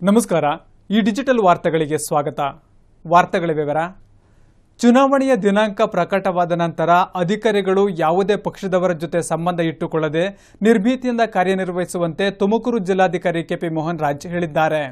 ನಮಸ್ಕಾರ ಈ ಡಿಜಿಟಲ್ ವಾರ್ತೆಗಳಿಗೆ ಸ್ವಾಗತ ವಾರ್ತೆಗಳ ವಿವರ ಚುನಾವಣೆಯ ದಿನಾಂಕ ಪ್ರಕಟವಾದ ನಂತರ ಅಧಿಕಾರಿಗಳು ಯಾವುದೇ ಪಕ್ಷದವರ ಜೊತೆ ಸಂಬಂಧ ಇಟ್ಟುಕೊಳ್ಳದೆ ನಿರ್ಭೀತಿಯಿಂದ ಕಾರ್ಯನಿರ್ವಹಿಸುವಂತೆ ತುಮಕೂರು ಜಿಲ್ಲಾಧಿಕಾರಿ ಕೆಪಿ ಮೋಹನ್ ರಾಜ್ ಹೇಳಿದ್ದಾರೆ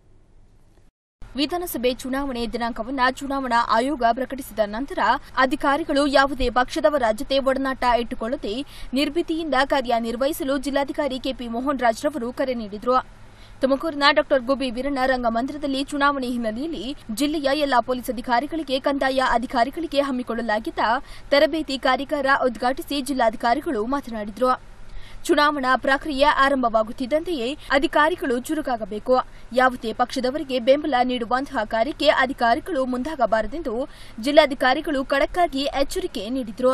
ವಿಧಾನಸಭೆ ಚುನಾವಣೆ ದಿನಾಂಕವನ್ನ ಚುನಾವಣಾ ಆಯೋಗ ಪ್ರಕಟಿಸಿದ ನಂತರ ಅಧಿಕಾರಿಗಳು ಯಾವುದೇ ಪಕ್ಷದವರ ಜೊತೆ ಒಡನಾಟ ಇಟ್ಟುಕೊಳ್ಳದೆ ನಿರ್ಭೀತಿಯಿಂದ ಕಾರ್ಯನಿರ್ವಹಿಸಲು ಜಿಲ್ಲಾಧಿಕಾರಿ ಕೆಪಿ ಮೋಹನ್ ರಾಜ್ ರವರು ಕರೆ ನೀಡಿದರು ತುಮಕೂರಿನ ಡಾ ಗುಬಿ ವೀರಣ್ಣ ರಂಗಮಂದಿರದಲ್ಲಿ ಚುನಾವಣೆ ಹಿನ್ನೆಲೆಯಲ್ಲಿ ಜಿಲ್ಲೆಯ ಎಲ್ಲಾ ಪೊಲೀಸ್ ಅಧಿಕಾರಿಗಳಿಗೆ ಕಂದಾಯ ಅಧಿಕಾರಿಗಳಿಗೆ ಹಮ್ಮಿಕೊಳ್ಳಲಾಗಿದ್ದ ತರಬೇತಿ ಕಾರ್ಯಾಗಾರ ಉದ್ಘಾಟಿಸಿ ಜಿಲ್ಲಾಧಿಕಾರಿಗಳು ಮಾತನಾಡಿದರು ಚುನಾವಣಾ ಪ್ರಕ್ರಿಯೆ ಆರಂಭವಾಗುತ್ತಿದ್ದಂತೆಯೇ ಅಧಿಕಾರಿಗಳು ಚುರುಕಾಗಬೇಕು ಯಾವುದೇ ಪಕ್ಷದವರಿಗೆ ಬೆಂಬಲ ನೀಡುವಂತಹ ಕಾರ್ಯಕ್ಕೆ ಅಧಿಕಾರಿಗಳು ಮುಂದಾಗಬಾರದೆಂದು ಜಿಲ್ಲಾಧಿಕಾರಿಗಳು ಖಡಕ್ಕಾಗಿ ಎಚ್ಚರಿಕೆ ನೀಡಿದರು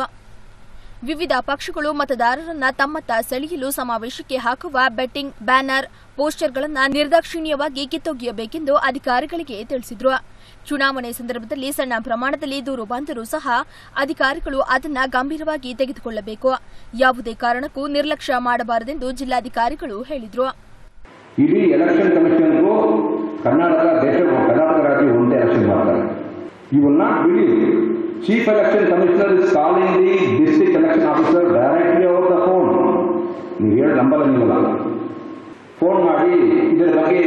ವಿವಿಧ ಪಕ್ಷಗಳು ಮತದಾರರನ್ನ ತಮ್ಮತ್ತ ಸೆಳೆಯಲು ಸಮಾವೇಶಕ್ಕೆ ಹಾಕುವ ಬೆಟ್ಟಿಂಗ್ ಬ್ಯಾನರ್ ಪೋಸ್ಟರ್ಗಳನ್ನು ನಿರ್ದಾಕ್ಷಿಣ್ಯವಾಗಿ ಕಿತ್ತೊಗೆಯಬೇಕೆಂದು ಅಧಿಕಾರಿಗಳಿಗೆ ತಿಳಿಸಿದರು ಚುನಾವಣೆ ಸಂದರ್ಭದಲ್ಲಿ ಸಣ್ಣ ಪ್ರಮಾಣದಲ್ಲಿ ದೂರು ಬಂದರೂ ಸಹ ಅಧಿಕಾರಿಗಳು ಅದನ್ನ ಗಂಭೀರವಾಗಿ ತೆಗೆದುಕೊಳ್ಳಬೇಕು ಯಾವುದೇ ಕಾರಣಕ್ಕೂ ನಿರ್ಲಕ್ಷ್ಯ ಮಾಡಬಾರದೆಂದು ಜಿಲ್ಲಾಧಿಕಾರಿಗಳು ಹೇಳಿದರು ಇಡೀ ಎಲೆಕ್ಷನ್ ಕಮಿಷನ್ಗೂ ಕರ್ನಾಟಕ ದೇಶ ಕರ್ನಾಟಕ ರಾಜ್ಯ ಒಂದೇ ಎಲೆಕ್ಷನ್ ಮಾಡ್ತಾರೆ you will not believe chief election commissioner is calling the district election officer directly over the phone ನೀವು ಹೇಳಿ ನಂಬಲ್ಲ ನೀವಲ್ಲ ಫೋನ್ ಮಾಡಿ ಇದರ ಬಗ್ಗೆ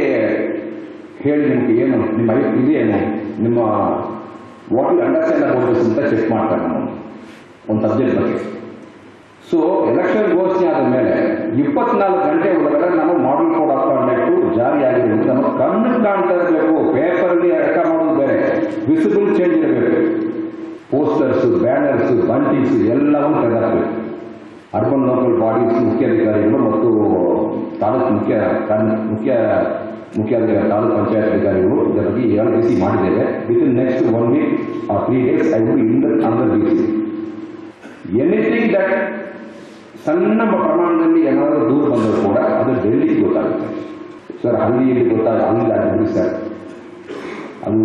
ಹೇಳಿ ನಿಮ್ಗೆ ಏನು ನಿಮ್ಮ ಐ- ಇದೇನು ನಿಮ್ಮ what you understand about this ಅಂತ ಚೆಕ್ ಮಾಡ್ತಾರೆ ನಮ್ಮ ಒಂದು ಸಬ್ಜೆಕ್ಟ್ ಬಗ್ಗೆ ಸೊ ಎಲೆಕ್ಷನ್ ಘೋಷಣೆ ಆದ ಮೇಲೆ ಇಪ್ಪತ್ನಾಲ್ಕು ಗಂಟೆ ಒಳಗಡೆ ನಮ್ಮ ಮಾಡಲ್ ಕೋಡ್ ಆಫ್ ಕಾಂಡಕ್ಟ್ ಜಾರಿಯಾಗಿರೋದು ನಮ್ಮ ಕಣ್ಣು ಕಾಣ್ತಾ ಇರಬೇಕು ಪೇಪರಲ್ಲಿ ರೆಕಾರ್ಡ್ ಮಾಡೋದು ಬೇರೆ ವಿಸಿಬಲ್ ಚೇಂಜ್ ಇರಬೇಕು ಪೋಸ್ಟರ್ಸ್ ಬ್ಯಾನರ್ಸ್ ಬಂಟೀಸ್ ಎಲ್ಲವೂ ತೆಗೆದಾಕಬೇಕು ಅರ್ಬನ್ ಲೋಕಲ್ ಬಾಡೀಸ್ ಮುಖ್ಯಾಧಿಕಾರಿಗಳು ಮತ್ತು ತಾಲೂಕು ಮುಖ್ಯ ಕಾರ್ಯ- ಮುಖ್ಯ ಮುಖ್ಯಾಧಿಕಾರಿ ತಾಲೂಕು ಪಂಚಾಯತ್ ಅಧಿಕಾರಿಗಳು ಇದರ ಬಗ್ಗೆ ಎರಡು ಡಿ ಸಿ ಮಾಡಿದ್ದೇವೆ within next one week or three days I will in the under D C anything that ಸಣ್ಣ ಪ್ರಮಾಣದಲ್ಲಿ ಏನಾದರೂ ದೂರ ಬಂದರೂ ಕೂಡ ಅದು ಡೆಲ್ಲಿಗೆ ಗೊತ್ತಾಗುತ್ತೆ ಸರ್ ಹಳ್ಳಿಯಲ್ಲಿ ಗೊತ್ತಾಗ ಅಲ್ಲಿ ಆಗಿಬಿಡಿ ಸರ್ ಅದು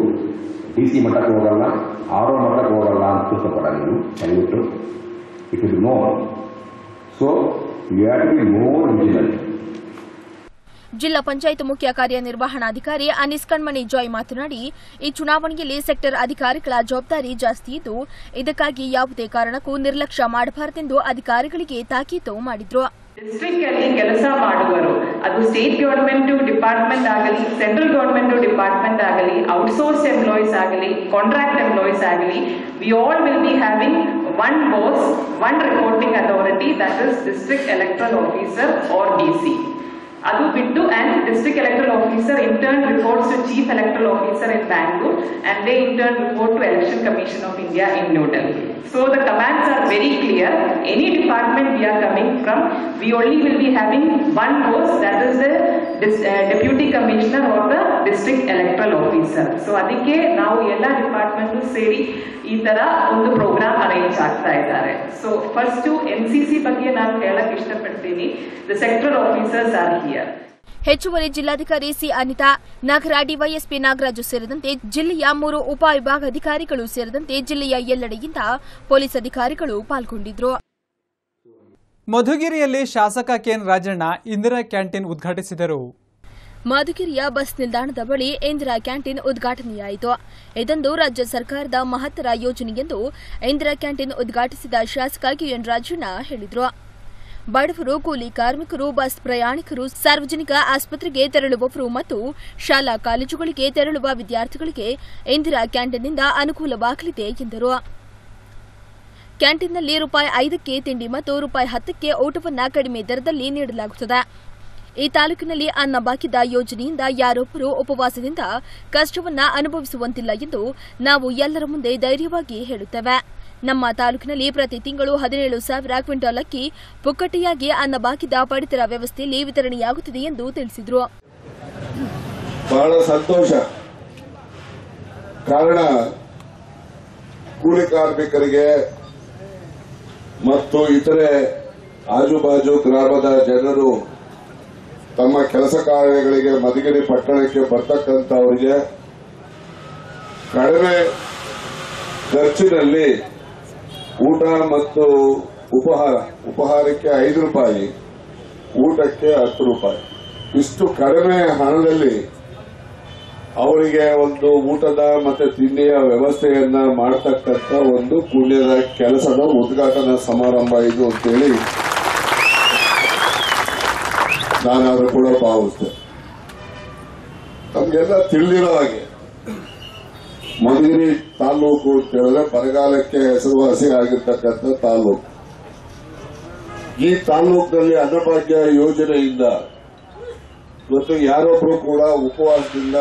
ಡಿ ಸಿ ಮಟ್ಟಕ್ಕೆ ಹೋಗಲ್ಲ ಆರ್ ಒ ಮಟ್ಟಕ್ಕೆ ಹೋಗಲ್ಲ ಅಂತ ತಿಳ್ಕೊಬೇಡ ನೀವು ದಯವಿಟ್ಟು it is no so you have to be more vigilant ಜಿಲ್ಲಾ ಪಂಚಾಯತ್ ಮುಖ್ಯ ಕಾರ್ಯನಿರ್ವಹಣಾಧಿಕಾರಿ ಅನೀಸ್ ಕಣ್ಮಣಿ ಜಾಯ್ ಮಾತನಾಡಿ ಈ ಚುನಾವಣೆಯಲ್ಲಿ ಸೆಕ್ಟರ್ ಅಧಿಕಾರಿಗಳ ಜವಾಬ್ದಾರಿ ಜಾಸ್ತಿ ಇದ್ದು ಇದಕ್ಕಾಗಿ ಯಾವುದೇ ಕಾರಣಕ್ಕೂ ನಿರ್ಲಕ್ಷ್ಯ ಮಾಡಬಾರದೆಂದು ಅಧಿಕಾರಿಗಳಿಗೆ ತಾಕೀತು ಮಾಡಿದ್ರು ಡಿಸ್ಟ್ರಿಕ್ಟ್ ಅಲ್ಲಿ ಕೆಲಸ ಮಾಡುವರು ಅದು ಸ್ಟೇಟ್ ಗವರ್ಮೆಂಟ್ ಡಿಪಾರ್ಟ್ಮೆಂಟ್ ಆಗಲಿ ಸೆಂಟ್ರಲ್ ಗವರ್ಮೆಂಟ್ ಡಿಪಾರ್ಟ್ಮೆಂಟ್ ಆಗಲಿ ಔಟ್ಸೋರ್ಸ್ ಎಂಪ್ಲಾಯೀಸ್ ಆಗಲಿ ಕಾಂಟ್ರಾಕ್ಟ್ ಎಂಪ್ಲಾಯೀಸ್ ಆಗಲಿ we all will be having one boss one reporting authority that is district electoral officer or D C ಅದು ಬಿಟ್ಟು and district electoral officer in turn reports to chief electoral officer in Bangalore and they in turn report to Election Commission of India in New Delhi so the commands are very clear any department V are coming from we only will be having one post that is the deputy commissioner or the district electoral officer so ಅದಕ್ಕೆ ನಾವು ಎಲ್ಲ department ಸೇರಿ ಈ ತರ ಒಂದು program arrange ಆಗ್ತಾ ಇದ್ದಾರೆ so first N C C ಬಗ್ಗೆ ನಾನು ಹೇಳಕ್ ಇಷ್ಟಪಡ್ತೀನಿ the sector officers are here ಹೆಚ್ಚುವರಿ ಜಿಲ್ಲಾಧಿಕಾರಿ ಸಿ ಅನಿತಾ ನಗರ ಡಿವೈಎಸ್ಪಿ ನಾಗರಾಜು ಸೇರಿದಂತೆ ಜಿಲ್ಲೆಯ ಮೂರು ಉಪವಿಭಾಗಾಧಿಕಾರಿಗಳು ಸೇರಿದಂತೆ ಜಿಲ್ಲೆಯ ಎಲ್ಲೆಡೆಯಿಂದ ಪೊಲೀಸ್ ಅಧಿಕಾರಿಗಳು ಪಾಲ್ಗೊಂಡಿದ್ರು ಮಧುಗಿರಿಯಲ್ಲಿ ಶಾಸಕ ಕೆಎನ್ ರಾಜಣ್ಣ ಇಂದಿರಾ ಕ್ಯಾಂಟೀನ್ ಉದ್ಘಾಟಿಸಿದರು ಮಧುಗಿರಿಯ ಬಸ್ ನಿಲ್ದಾಣದ ಬಳಿ ಇಂದಿರಾ ಕ್ಯಾಂಟೀನ್ ಉದ್ಘಾಟನೆಯಾಯಿತು ಇದೊಂದು ರಾಜ್ಯ ಸರ್ಕಾರದ ಮಹತ್ತರ ಯೋಜನೆಯೆಂದು ಇಂದಿರಾ ಕ್ಯಾಂಟೀನ್ ಉದ್ಘಾಟಿಸಿದ ಶಾಸಕ ಕೆಎನ್ ರಾಜಣ್ಣ ಹೇಳಿದರು ಬಡವರು ಕೂಲಿ ಕಾರ್ಮಿಕರು ಬಸ್ ಪ್ರಯಾಣಿಕರು ಸಾರ್ವಜನಿಕ ಆಸ್ಪತ್ರೆಗೆ ತೆರಳುವವರು ಮತ್ತು ಶಾಲಾ ಕಾಲೇಜುಗಳಿಗೆ ತೆರಳುವ ವಿದ್ಯಾರ್ಥಿಗಳಿಗೆ ಇಂದಿರಾ ಕ್ಯಾಂಟೀನ್ನಿಂದ ಅನುಕೂಲವಾಗಲಿದೆ ಎಂದರು ಕ್ಯಾಂಟೀನ್ನಲ್ಲಿ ರೂಪಾಯಿ ಐದಕ್ಕೆ ತಿಂಡಿ ಮತ್ತು ರೂಪಾಯಿ ಹತ್ತಕ್ಕೆ ಊಟವನ್ನ ಕಡಿಮೆ ದರದಲ್ಲಿ ನೀಡಲಾಗುತ್ತದೆ ಈ ತಾಲೂಕಿನಲ್ಲಿ ಅನ್ನ ಬಾಕಿದ ಯೋಜನೆಯಿಂದ ಯಾರೊಬ್ಬರು ಉಪವಾಸದಿಂದ ಕಷ್ಟವನ್ನ ಅನುಭವಿಸುವಂತಿಲ್ಲ ಎಂದು ನಾವು ಎಲ್ಲರ ಮುಂದೆ ಧೈರ್ಯವಾಗಿ ಹೇಳುತ್ತೇವೆ ನಮ್ಮ ತಾಲೂಕಿನಲ್ಲಿ ಪ್ರತಿ ತಿಂಗಳು ಹದಿನೇಳು ಸಾವಿರ ಕ್ವಿಂಟಾಲ್ ಅಕ್ಕಿ ಪುಕ್ಕಟೆಯಾಗಿ ಅನ್ನ ಬಾಕಿದ ಪಡಿತರ ವ್ಯವಸ್ಥೆಯಲ್ಲಿ ವಿತರಣೆಯಾಗುತ್ತಿದೆ ಎಂದು ತಿಳಿಸಿದರು ಬಹಳ ಸಂತೋಷ ಕಾರಣ ಕೂಲಿ ಕಾರ್ಮಿಕರಿಗೆ ಮತ್ತು ಇತರೆ ಆಜುಬಾಜು ಗ್ರಾಮದ ಜನರು ತಮ್ಮ ಕೆಲಸ ಕಾರ್ಯಗಳಿಗೆ ಮಧುಗಿರಿ ಪಟ್ಟಣಕ್ಕೆ ಬರ್ತಕ್ಕಂಥವರಿಗೆ ಕಡಿಮೆ ಖರ್ಚಿನಲ್ಲಿ ಊಟ ಮತ್ತು ಉಪಹಾರ ಉಪಹಾರಕ್ಕೆ ಐದು ರೂಪಾಯಿ ಊಟಕ್ಕೆ ಹತ್ತು ರೂಪಾಯಿ ಇಷ್ಟು ಕಡಿಮೆ ಹಣದಲ್ಲಿ ಅವರಿಗೆ ಒಂದು ಊಟದ ಮತ್ತೆ ತಿಂಡಿಯ ವ್ಯವಸ್ಥೆಯನ್ನ ಮಾಡತಕ್ಕಂತ ಒಂದು ಪುಣ್ಯದ ಕೆಲಸದ ಉದ್ಘಾಟನಾ ಸಮಾರಂಭ ಇದು ಅಂತೇಳಿ ನಾನಾದ್ರೂ ಕೂಡ ಭಾವಿಸ್ತೇನೆ ನಮ್ಗೆಲ್ಲ ತಿಳಿದಿರೋ ಹಾಗೆ ಮಧುಗಿರಿ ತಾಲೂಕು ಅಂತ ಹೇಳಿದ್ರೆ ಬರಗಾಲಕ್ಕೆ ಹೆಸರುವಾಸಿ ಆಗಿರ್ತಕ್ಕಂಥ ತಾಲೂಕು ಈ ತಾಲೂಕಿನಲ್ಲಿ ಅನ್ನಭಾಗ್ಯ ಯೋಜನೆಯಿಂದ ಇವತ್ತು ಯಾರೊಬ್ರು ಕೂಡ ಉಪವಾಸದಿಂದ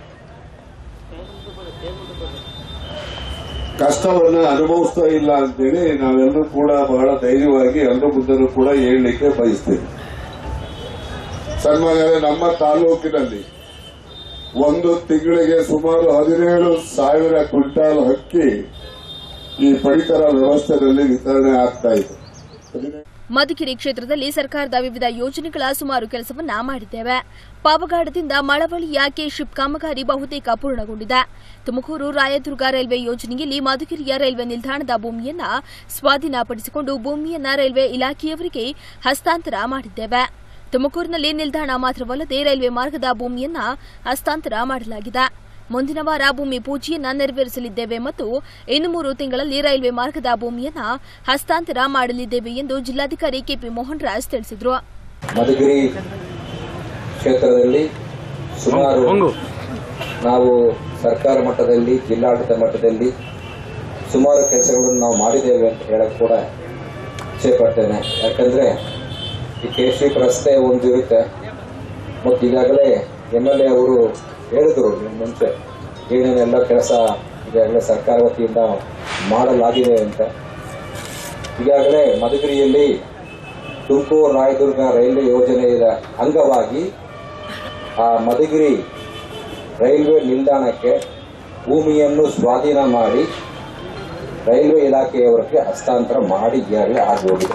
ಕಷ್ಟವನ್ನ ಅನುಭವಿಸ್ತಾ ಇಲ್ಲ ಅಂತೇಳಿ ನಾವೆಲ್ಲರೂ ಕೂಡ ಬಹಳ ಧೈರ್ಯವಾಗಿ ಎಲ್ಲರ ಮುಂದೆನೂ ಕೂಡ ಹೇಳಲಿಕ್ಕೆ ಬಯಸ್ತೇವೆ ಸನ್ಮಾನ್ಯರೇ ನಮ್ಮ ತಾಲೂಕಿನಲ್ಲಿ ಒಂದು ತಿಂಗಳಿಗೆ ಸುಮಾರು ಹದಿನೇಳು ಸಾವಿರ ಕ್ವಿಂಟಾಲ್ ಅಕ್ಕಿ ಈ ಪಡಿತರ ವ್ಯವಸ್ಥೆಯಲ್ಲಿ ವಿತರಣೆ ಆಗ್ತಾ ಇದೆ ಹದಿನೇಳು ಮಧುಗಿರಿ ಕ್ಷೇತ್ರದಲ್ಲಿ ಸರ್ಕಾರದ ವಿವಿಧ ಯೋಜನೆಗಳ ಸುಮಾರು ಕೆಲಸವನ್ನ ಮಾಡಿದ್ದೇವೆ ಪಾವಗಾಡದಿಂದ ಮಳವಳ್ಳಿಯ ಕೆಶಿಪ್ ಕಾಮಗಾರಿ ಬಹುತೇಕ ಪೂರ್ಣಗೊಂಡಿದೆ ತುಮಕೂರು ರಾಯದುರ್ಗ ರೈಲ್ವೆ ಯೋಜನೆಯಲ್ಲಿ ಮಧುಗಿರಿಯ ರೈಲ್ವೆ ನಿಲ್ದಾಣದ ಭೂಮಿಯನ್ನ ಸ್ವಾಧೀನಪಡಿಸಿಕೊಂಡು ಭೂಮಿಯನ್ನ ರೈಲ್ವೆ ಇಲಾಖೆಯವರಿಗೆ ಹಸ್ತಾಂತರ ಮಾಡಿದ್ದೇವೆ ತುಮಕೂರಿನಲ್ಲಿ ನಿಲ್ದಾಣ ಮಾತ್ರವಲ್ಲದೆ ರೈಲ್ವೆ ಮಾರ್ಗದ ಭೂಮಿಯನ್ನ ಹಸ್ತಾಂತರ ಮಾಡಲಾಗಿದೆ ಮುಂದಿನ ವಾರ ಭೂಮಿ ಪೂಜೆಯನ್ನ ನೆರವೇರಿಸಲಿದ್ದೇವೆ ಮತ್ತು ಇನ್ನು ಮೂರು ತಿಂಗಳಲ್ಲಿ ರೈಲ್ವೆ ಮಾರ್ಗದ ಭೂಮಿಯನ್ನ ಹಸ್ತಾಂತರ ಮಾಡಲಿದ್ದೇವೆ ಎಂದು ಜಿಲ್ಲಾಧಿಕಾರಿ ಕೆಪಿ ಮೋಹನ್ ರಾಜ್ ತಿಳಿಸಿದರು ಮಧುಗಿರಿ ಕ್ಷೇತ್ರದಲ್ಲಿ ಸುಮಾರು ನಾವು ಸರ್ಕಾರ ಮಟ್ಟದಲ್ಲಿ ಜಿಲ್ಲಾಡಳಿತ ಮಟ್ಟದಲ್ಲಿ ಸುಮಾರು ಕೆಲಸಗಳನ್ನು ನಾವು ಮಾಡಿದ್ದೇವೆ ಅಂತ ಹೇಳಕ್ ಕೂಡ ಇಚ್ಛೆಪಡ್ತೇನೆ ಯಾಕಂದ್ರೆ ಈ ಕೇಶಿಪ್ ರಸ್ತೆ ಒಂದು ಇರುತ್ತೆ ಮತ್ತು ಈಗಾಗಲೇ ಎಮ್ ಎಲ್ ಎ ಅವರು ಹೇಳಿದರು ಇನ್ನು ಮುಂಚೆ ಏನೇನೆಲ್ಲ ಕೆಲಸ ಈಗಾಗಲೇ ಸರ್ಕಾರ ವತಿಯಿಂದ ಮಾಡಲಾಗಿದೆ ಅಂತ ಈಗಾಗಲೇ ಮಧುಗಿರಿಯಲ್ಲಿ ತುಮಕೂರು ರಾಯದುರ್ಗ ರೈಲ್ವೆ ಯೋಜನೆಯ ಅಂಗವಾಗಿ ಆ ಮಧುಗಿರಿ ರೈಲ್ವೆ ನಿಲ್ದಾಣಕ್ಕೆ ಭೂಮಿಯನ್ನು ಸ್ವಾಧೀನ ಮಾಡಿ ರೈಲ್ವೆ ಇಲಾಖೆಯವರಿಗೆ ಹಸ್ತಾಂತರ ಮಾಡಿ ಈಗಾಗಲೇ ಆಗೋಗಿದೆ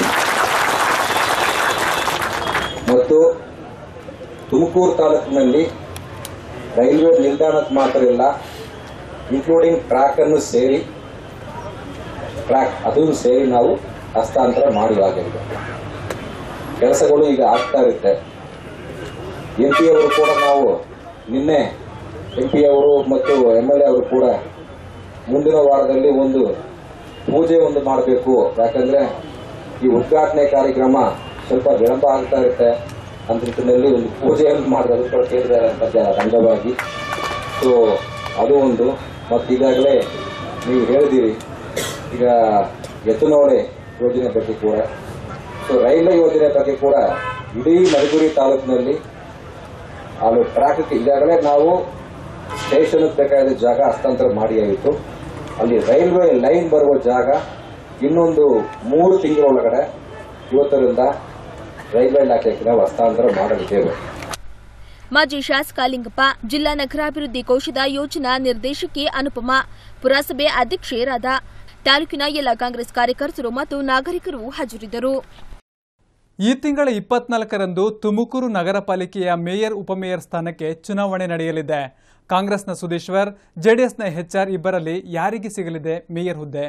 ಮತ್ತು ತುಮಕೂರು ತಾಲೂಕಿನಲ್ಲಿ ರೈಲ್ವೆ ನಿಲ್ದಾಣಕ್ಕೆ ಮಾತ್ರ ಇಲ್ಲ ಇನ್ಕ್ಲೂಡಿಂಗ್ ಟ್ರ್ಯಾಕ್ ಅನ್ನು ಸೇರಿ ಟ್ರ್ಯಾಕ್ ಅದನ್ನು ಸೇರಿ ನಾವು ಹಸ್ತಾಂತರ ಮಾಡುವಾಗಿದೆ ಕೆಲಸಗಳು ಈಗ ಆಗ್ತಾ ಇರುತ್ತೆ ಎಂ ಪಿ ಅವರು ಕೂಡ ನಾವು ನಿನ್ನೆ ಎಂ ಪಿ ಅವರು ಮತ್ತು ಎಂ ಎಲ್ ಎ ಅವರು ಕೂಡ ಮುಂದಿನ ವಾರದಲ್ಲಿ ಒಂದು ಪೂಜೆ ಒಂದು ಮಾಡಬೇಕು ಯಾಕಂದ್ರೆ ಈ ಉದ್ಘಾಟನೆ ಕಾರ್ಯಕ್ರಮ ಸ್ವಲ್ಪ ವಿಳಂಬ ಆಗ್ತಾ ಇರುತ್ತೆ ಅಂತ ನಿಟ್ಟಿನಲ್ಲಿ ಒಂದು ಪೂಜೆಯನ್ನು ಮಾಡೋದು ಕೂಡ ಕೇಳಿದ್ದಾರೆ ಅಂತ ಅಂಗವಾಗಿ ಸೊ ಅದು ಒಂದು ಮತ್ತು ಈಗಾಗಲೇ ನೀವು ಹೇಳಿದಿರಿ ಈಗ ಎತ್ತುನೋಳೆ ಯೋಜನೆ ಬಗ್ಗೆ ಕೂಡ ಸೊ ರೈಲ್ವೆ ಯೋಜನೆ ಬಗ್ಗೆ ಕೂಡ ಇಡೀ ಮಧುಗುರಿ ತಾಲೂಕಿನಲ್ಲಿ ಅಲ್ಲಿ ಟ್ರ್ಯಾಕ್ ಈಗಾಗಲೇ ನಾವು ಸ್ಟೇಷನ್ ಬೇಕಾದ ಜಾಗ ಹಸ್ತಾಂತರ ಮಾಡಿ ಆಯಿತು ಅಲ್ಲಿ ರೈಲ್ವೆ ಲೈನ್ ಬರುವ ಜಾಗ ಇನ್ನೊಂದು ಮೂರು ತಿಂಗಳೊಳಗಡೆ ಇವತ್ತರಿಂದ ರೈಲ್ವೆ ಇಲಾಖೆಗೆ ನಾವು ಹಸ್ತಾಂತರ ಮಾಡಲಿದ್ದೇವೆ ಮಾಜಿ ಶಾಸಕ ಲಿಂಗಪ್ಪ ಜಿಲ್ಲಾ ನಗರಾಭಿವೃದ್ಧಿ ಕೋಶದ ಯೋಜನಾ ನಿರ್ದೇಶಕಿ ಅನುಪಮ ಪುರಸಭೆ ಅಧ್ಯಕ್ಷೆ ರಾಧಾ ತಾಲೂಕಿನ ಎಲ್ಲ ಕಾಂಗ್ರೆಸ್ ಕಾರ್ಯಕರ್ತರು ಮತ್ತು ನಾಗರಿಕರು ಹಾಜರಿದ್ದರು ಈ ತಿಂಗಳ ಇಪ್ಪತ್ನಾಲ್ಕರಂದು ತುಮಕೂರು ನಗರ ಪಾಲಿಕೆಯ ಮೇಯರ್ ಉಪಮೇಯರ್ ಸ್ಥಾನಕ್ಕೆ ಚುನಾವಣೆ ನಡೆಯಲಿದೆ ಕಾಂಗ್ರೆಸ್ನ ಸುಧೀಶ್ವರ್ ಜೆಡಿಎಸ್ನ ಎಚ್ಆರ್ ಇಬ್ಬರಲ್ಲಿ ಯಾರಿಗೆ ಸಿಗಲಿದೆ ಮೇಯರ್ ಹುದ್ದೆ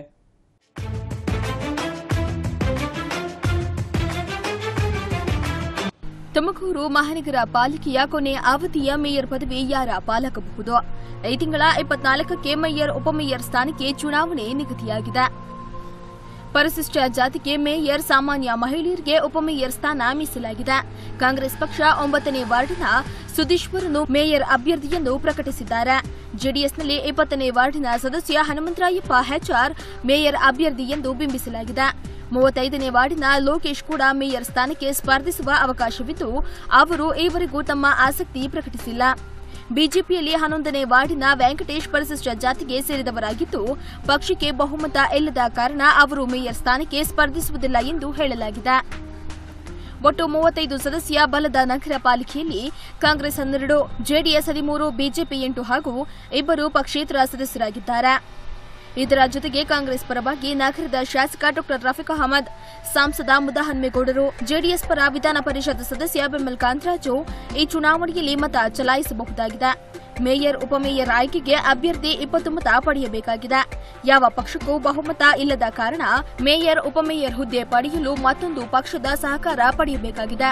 ತುಮಕೂರು ಮಹಾನಗರ ಪಾಲಿಕೆಯ ಕೊನೆ ಅವಧಿಯ ಮೇಯರ್ ಪದವಿ ಯಾರ ಪಾಲಾಗಬಹುದು ಈ ತಿಂಗಳ ಇಪ್ಪತ್ನಾಲ್ಕಕ್ಕೆ ಮೇಯರ್ ಉಪಮೇಯರ್ ಸ್ಥಾನಕ್ಕೆ ಚುನಾವಣೆ ನಿಗದಿಯಾಗಿದೆ ಪರಿಶಿಷ್ಟ ಜಾತಿಗೆ ಮೇಯರ್ ಸಾಮಾನ್ಯ ಮಹಿಳೆಯರಿಗೆ ಉಪಮೇಯರ್ ಸ್ಥಾನ ಮೀಸಲಾಗಿದೆ ಕಾಂಗ್ರೆಸ್ ಪಕ್ಷ ಒಂಬತ್ತನೇ ವಾರ್ಡಿನ ಸುಧೀಶ್ವರನು ಮೇಯರ್ ಅಭ್ಯರ್ಥಿಯೆಂದು ಪ್ರಕಟಿಸಿದ್ದಾರೆ ಜೆಡಿಎಸ್ನಲ್ಲಿ ಇಪ್ಪತ್ತನೇ ವಾರ್ಡಿನ ಸದಸ್ಯ ಹನುಮಂತರಾಯಪ್ಪ ಹೆಚ್ಆರ್ ಮೇಯರ್ ಅಭ್ಯರ್ಥಿ ಎಂದು ಬಿಂಬಿಸಲಾಗಿದೆ ಮೂವತ್ತೈದನೇ ವಾರ್ಡಿನ ಲೋಕೇಶ್ ಕೂಡ ಮೇಯರ್ ಸ್ಥಾನಕ್ಕೆ ಸ್ಪರ್ಧಿಸುವ ಅವಕಾಶವಿದ್ದು ಅವರು ಈವರೆಗೂ ತಮ್ಮ ಆಸಕ್ತಿ ಪ್ರಕಟಿಸಿಲ್ಲ ಬಿಜೆಪಿಯಲ್ಲಿ ಹನ್ನೊಂದನೇ ವಾರ್ಡಿನ ವೆಂಕಟೇಶ್ ಪರಿಶಿಷ್ಟ ಜಾತಿಗೆ ಸೇರಿದವರಾಗಿದ್ದು ಪಕ್ಷಕ್ಕೆ ಬಹುಮತ ಇಲ್ಲದ ಕಾರಣ ಅವರು ಮೇಯರ್ ಸ್ಥಾನಕ್ಕೆ ಸ್ಪರ್ಧಿಸುವುದಿಲ್ಲ ಎಂದು ಹೇಳಲಾಗಿದೆ ಒಟ್ಟು ಮೂವತ್ತೈದು ಸದಸ್ಯ ಬಲದ ನಗರ ಪಾಲಿಕೆಯಲ್ಲಿ ಕಾಂಗ್ರೆಸ್ ಹನ್ನೆರಡು ಜೆಡಿಎಸ್ ಹದಿಮೂರು ಬಿಜೆಪಿ ಎಂಟು ಹಾಗೂ ಇಬ್ಬರು ಪಕ್ಷೇತರ ಸದಸ್ಯರಾಗಿದ್ದಾರೆ ಇದರ ಜೊತೆಗೆ ಕಾಂಗ್ರೆಸ್ ಪರವಾಗಿ ನಗರದ ಶಾಸಕ ಡಾ ರಫೀಕ್ ಅಹಮದ್ ಸಂಸದ ಮುದಹನ್ಮೇಗೌಡರು ಜೆಡಿಎಸ್ ಪರ ವಿಧಾನ ಪರಿಷತ್ ಸದಸ್ಯ ಬೆಮ್ಮಲ್ ಕಾಂತರಾಜು ಈ ಚುನಾವಣೆಯಲ್ಲಿ ಮತ ಚಲಾಯಿಸಬಹುದಾಗಿದೆ ಮೇಯರ್ ಉಪಮೇಯರ್ ಆಯ್ಕೆಗೆ ಅಭ್ಯರ್ಥಿ ಇಪ್ಪತ್ತು ಮತ ಪಡೆಯಬೇಕಾಗಿದೆ ಯಾವ ಪಕ್ಷಕ್ಕೂ ಬಹುಮತ ಇಲ್ಲದ ಕಾರಣ ಮೇಯರ್ ಉಪಮೇಯರ್ ಹುದ್ದೆ ಪಡೆಯಲು ಮತ್ತೊಂದು ಪಕ್ಷದ ಸಹಕಾರ ಪಡೆಯಬೇಕಾಗಿದೆ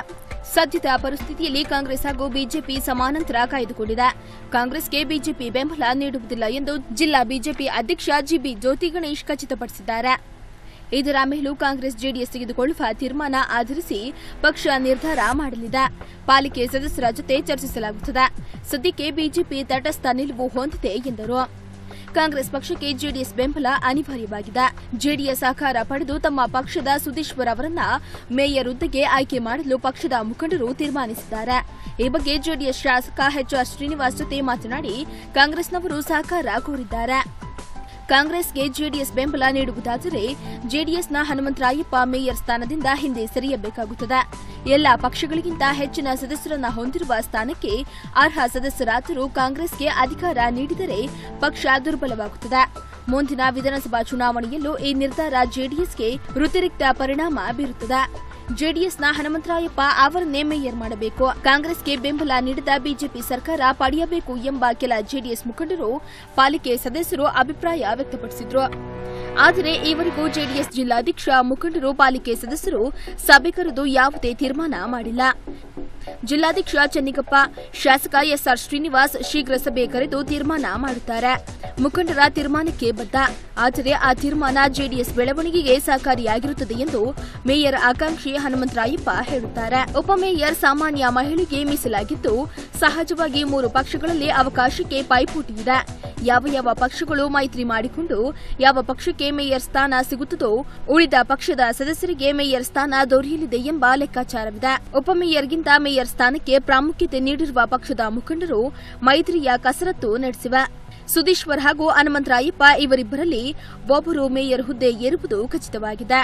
ಸದ್ಯದ ಪರಿಸ್ಥಿತಿಯಲ್ಲಿ ಕಾಂಗ್ರೆಸ್ ಹಾಗೂ ಬಿಜೆಪಿ ಸಮಾನಾಂತರ ಕಾಯ್ದುಕೊಂಡಿದೆ ಕಾಂಗ್ರೆಸ್ಗೆ ಬಿಜೆಪಿ ಬೆಂಬಲ ನೀಡುವುದಿಲ್ಲ ಎಂದು ಜಿಲ್ಲಾ ಬಿಜೆಪಿ ಅಧ್ಯಕ್ಷ ಜಿಬಿ ಜ್ಯೋತಿ ಗಣೇಶ್ ಖಚಿತಪಡಿಸಿದ್ದಾರೆ ಇದರ ಮೇಲೂ ಕಾಂಗ್ರೆಸ್ ಜೆಡಿಎಸ್ ತೆಗೆದುಕೊಳ್ಳುವ ತೀರ್ಮಾನ ಆಧರಿಸಿ ಪಕ್ಷ ನಿರ್ಧಾರ ಮಾಡಲಿದೆ ಪಾಲಿಕೆ ಸದಸ್ಯರ ಜೊತೆ ಚರ್ಚಿಸಲಾಗುತ್ತದೆ ಸದ್ಯಕ್ಕೆ ಬಿಜೆಪಿ ತಟಸ್ಥ ನಿಲುವು ಹೊಂದಿದೆ ಎಂದರು ಕಾಂಗ್ರೆಸ್ ಪಕ್ಷಕ್ಕೆ ಜೆಡಿಎಸ್ ಬೆಂಬಲ ಅನಿವಾರ್ಯವಾಗಿದೆ ಜೆಡಿಎಸ್ ಆಕಾರ ಪಡೆದು ತಮ್ಮ ಪಕ್ಷದ ಸುದೀಶ್ವರ್ ಅವರನ್ನ ಮೇಯರ್ ಹುದ್ದೆಗೆ ಆಯ್ಕೆ ಮಾಡಲು ಪಕ್ಷದ ಮುಖಂಡರು ತೀರ್ಮಾನಿಸಿದ್ದಾರೆ ಈ ಬಗ್ಗೆ ಜೆಡಿಎಸ್ ಶಾಸಕ ಎಚ್ಆರ್ ಶ್ರೀನಿವಾಸ್ ಜೊತೆ ಮಾತನಾಡಿ ಕಾಂಗ್ರೆಸ್ನವರು ಸಹಕಾರ ಕೋರಿದ್ದಾರೆ ಕಾಂಗ್ರೆಸ್ಗೆ ಜೆಡಿಎಸ್ ಬೆಂಬಲ ನೀಡುವುದಾದರೆ ಜೆಡಿಎಸ್ನ ಹನುಮಂತರಾಯಪ್ಪ ಮೇಯರ್ ಸ್ಥಾನದಿಂದ ಹಿಂದೆ ಸರಿಯಬೇಕಾಗುತ್ತದೆ ಎಲ್ಲ ಪಕ್ಷಗಳಿಗಿಂತ ಹೆಚ್ಚಿನ ಸದಸ್ಯರನ್ನ ಹೊಂದಿರುವ ಸ್ಥಾನಕ್ಕೆ ಅರ್ಹ ಸದಸ್ಯರಾದರೂ ಕಾಂಗ್ರೆಸ್ಗೆ ಅಧಿಕಾರ ನೀಡಿದರೆ ಪಕ್ಷ ದುರ್ಬಲವಾಗುತ್ತದೆ ಮುಂದಿನ ವಿಧಾನಸಭಾ ಚುನಾವಣೆಯಲ್ಲೂ ಈ ನಿರ್ಧಾರ ಜೆಡಿಎಸ್ಗೆ ವ್ಯತಿರಿಕ್ತ ಪರಿಣಾಮ ಬೀರುತ್ತದೆ ಜೆಡಿಎಸ್ನ ಹನುಮಂತರಾಯಪ್ಪ ಅವರನ್ನೇ ಮೇಯರ್ ಮಾಡಬೇಕು ಕಾಂಗ್ರೆಸ್ಗೆ ಬೆಂಬಲ ನೀಡಿದ ಬಿಜೆಪಿ ಸರ್ಕಾರ ಪಡೆಯಬೇಕು ಎಂಬ ಕೆಲ ಜೆಡಿಎಸ್ ಮುಖಂಡರು ಪಾಲಿಕೆ ಸದಸ್ಯರು ಅಭಿಪ್ರಾಯ ವ್ಯಕ್ತಪಡಿಸಿದ್ರು ಆದರೆ ಈವರೆಗೂ ಜೆಡಿಎಸ್ ಜಿಲ್ಲಾಧ್ಯಕ್ಷ ಮುಖಂಡರು ಪಾಲಿಕೆ ಸದಸ್ಯರು ಸಭೆ ಕರೆದು ಯಾವುದೇ ತೀರ್ಮಾನ ಮಾಡಿಲ್ಲ ಜಿಲ್ಲಾಧ್ಯಕ್ಷ ಚೆನ್ನಿಗಪ್ಪ ಶಾಸಕ ಎಸ್ಆರ್ ಶ್ರೀನಿವಾಸ್ ಶೀಘ್ರ ಸಭೆ ಕರೆದು ತೀರ್ಮಾನ ಮಾಡುತ್ತಾರೆ ಮುಖಂಡರ ತೀರ್ಮಾನಕ್ಕೆ ಬದ್ಧ ಆದರೆ ಆ ತೀರ್ಮಾನ ಜೆಡಿಎಸ್ ಬೆಳವಣಿಗೆಗೆ ಸಹಕಾರಿಯಾಗಿರುತ್ತದೆ ಎಂದು ಮೇಯರ್ ಆಕಾಂಕ್ಷಿ ಹನುಮಂತರಾಯಪ್ಪ ಹೇಳುತ್ತಾರೆ ಉಪಮೇಯರ್ ಸಾಮಾನ್ಯ ಮಹಿಳೆಗೆ ಮೀಸಲಾಗಿದ್ದು ಸಹಜವಾಗಿ ಮೂರು ಪಕ್ಷಗಳಲ್ಲಿ ಅವಕಾಶಕ್ಕೆ ಪೈಪೋಟಿ ಇದೆ ಯಾವ ಯಾವ ಪಕ್ಷಗಳು ಮೈತ್ರಿ ಮಾಡಿಕೊಂಡು ಯಾವ ಪಕ್ಷಕ್ಕೆ ಮೇಯರ್ ಸ್ಥಾನ ಸಿಗುತ್ತದೋ ಉಳಿದ ಪಕ್ಷದ ಸದಸ್ಯರಿಗೆ ಮೇಯರ್ ಸ್ಥಾನ ದೊರೆಯಲಿದೆ ಎಂಬ ಲೆಕ್ಕಾಚಾರವಿದೆ ಉಪಮೇಯರ್ಗಿಂತ ಮೇಯರ್ ಸ್ಥಾನಕ್ಕೆ ಪ್ರಾಮುಖ್ಯತೆ ನೀಡಿರುವ ಪಕ್ಷದ ಮುಖಂಡರು ಮೈತ್ರಿಯ ಕಸರತ್ತು ನಡೆಸಿವೆ ಸುದೀಶ್ವರ್ ಹಾಗೂ ಹನುಮಂತರಾಯಪ್ಪ ಇವರಿಬ್ಬರಲ್ಲಿ ಒಬ್ಬರು ಮೇಯರ್ ಹುದ್ದೆ ಏರುವುದು ಖಚಿತವಾಗಿದೆ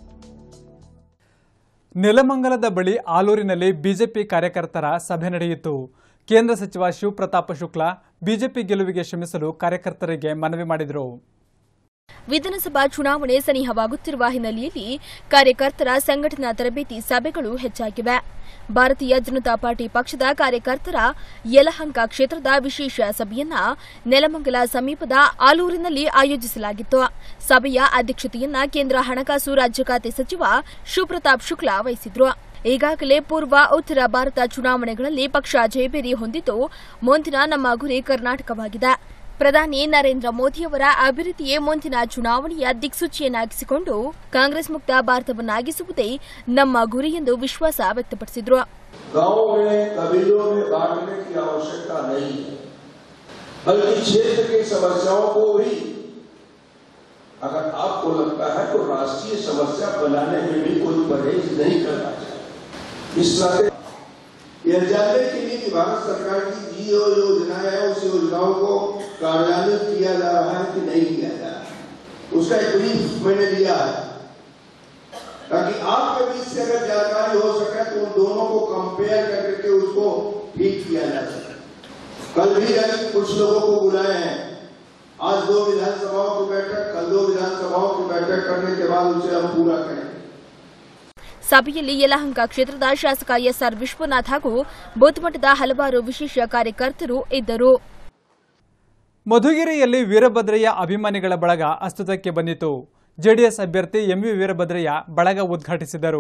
ನೆಲಮಂಗಲದ ಬಳಿ ಆಲೂರಿನಲ್ಲಿ ಬಿಜೆಪಿ ಕಾರ್ಯಕರ್ತರ ಸಭೆ ನಡೆಯಿತು ಕೇಂದ್ರ ಸಚಿವ ಶಿವಪ್ರತಾಪ ಶುಕ್ಲಾ ಬಿಜೆಪಿ ಗೆಲುವಿಗೆ ಶ್ರಮಿಸಲು ಕಾರ್ಯಕರ್ತರಿಗೆ ಮನವಿ ಮಾಡಿದರು ವಿಧಾನಸಭಾ ಚುನಾವಣೆ ಸನಿಹವಾಗುತ್ತಿರುವ ಹಿನ್ನೆಲೆಯಲ್ಲಿ ಕಾರ್ಯಕರ್ತರ ಸಂಘಟನಾ ತರಬೇತಿ ಸಭೆಗಳು ಹೆಚ್ಚಾಗಿವೆ ಭಾರತೀಯ ಜನತಾ ಪಾರ್ಟಿ ಪಕ್ಷದ ಕಾರ್ಯಕರ್ತರ ಯಲಹಂಕ ಕ್ಷೇತ್ರದ ವಿಶೇಷ ಸಭೆಯನ್ನ ನೆಲಮಂಗಲ ಸಮೀಪದ ಆಲೂರಿನಲ್ಲಿ ಆಯೋಜಿಸಲಾಗಿತ್ತು ಸಭೆಯ ಅಧ್ಯಕ್ಷತೆಯನ್ನ ಕೇಂದ್ರ ಹಣಕಾಸು ರಾಜ್ಯ ಖಾತೆ ಸಚಿವ ಶಿವಪ್ರತಾಪ್ ಶುಕ್ಲಾ ವಹಿಸಿದ್ರು ಈಗಾಗಲೇ ಪೂರ್ವ ಉತ್ತರ ಭಾರತ ಚುನಾವಣೆಗಳಲ್ಲಿ ಪಕ್ಷ ಜಯಬೇರಿ ಹೊಂದಿದ್ದು ಮುಂದಿನ ನಮ್ಮ ಗುರಿ ಕರ್ನಾಟಕವಾಗಿದೆ ಪ್ರಧಾನಿ ನರೇಂದ್ರ ಮೋದಿಯವರ ಅಭಿವೃದ್ಧಿಯೇ ಮುಂದಿನ ಚುನಾವಣೆಯ ದಿಕ್ಸೂಚಿಯನ್ನಾಗಿಸಿಕೊಂಡು ಕಾಂಗ್ರೆಸ್ ಮುಕ್ತ ಭಾರತವನ್ನಾಗಿಸುವುದೇ ನಮ್ಮ ಗುರಿ ಎಂದು ವಿಶ್ವಾಸ ವ್ಯಕ್ತಪಡಿಸಿದ್ರು गांव में कबीलों में बांटने की आवश्यकता नहीं है बल्कि क्षेत्र की समस्याओं को भी अगर आपको लगता है तो राष्ट्रीय समस्या बनाने में भी कोई परहेज नहीं करना चाहिए इस नाते यह जानने के लिए कि भारत सरकार की जी जो योजनाएं हैं उस योजनाओं को कार्यान्वित किया जा रहा है कि नहीं किया जा रहा है उसका एक ब्रीफ मैंने लिया है ताकि आपके बीच से अगर जानकारी हो सके तो उन दोनों को कंपेयर करके उसको ठीक किया जा सके कल भी आज कुछ लोगों को बुलाए हैं आज दो विधानसभाओं की बैठक कल दो विधानसभाओं की बैठक करने के बाद उसे हम पूरा करेंगे ಸಭೆಯಲ್ಲಿ ಯಲಹಂಕ ಕ್ಷೇತ್ರದ ಶಾಸಕ ಎಸ್ಆರ್ ವಿಶ್ವನಾಥ್ ಹಾಗೂ ಬೂತ್ಮಠದ ಹಲವಾರು ವಿಶೇಷ ಕಾರ್ಯಕರ್ತರು ಇದ್ದರು ಮಧುಗಿರಿಯಲ್ಲಿ ವೀರಭದ್ರಯ್ಯ ಅಭಿಮಾನಿಗಳ ಬಳಗ ಅಸ್ತಿತ್ವಕ್ಕೆ ಬಂದಿತು ಜೆಡಿಎಸ್ ಅಭ್ಯರ್ಥಿ ಎಂವಿ ವೀರಭದ್ರಯ್ಯ ಬಳಗ ಉದ್ಘಾಟಿಸಿದರು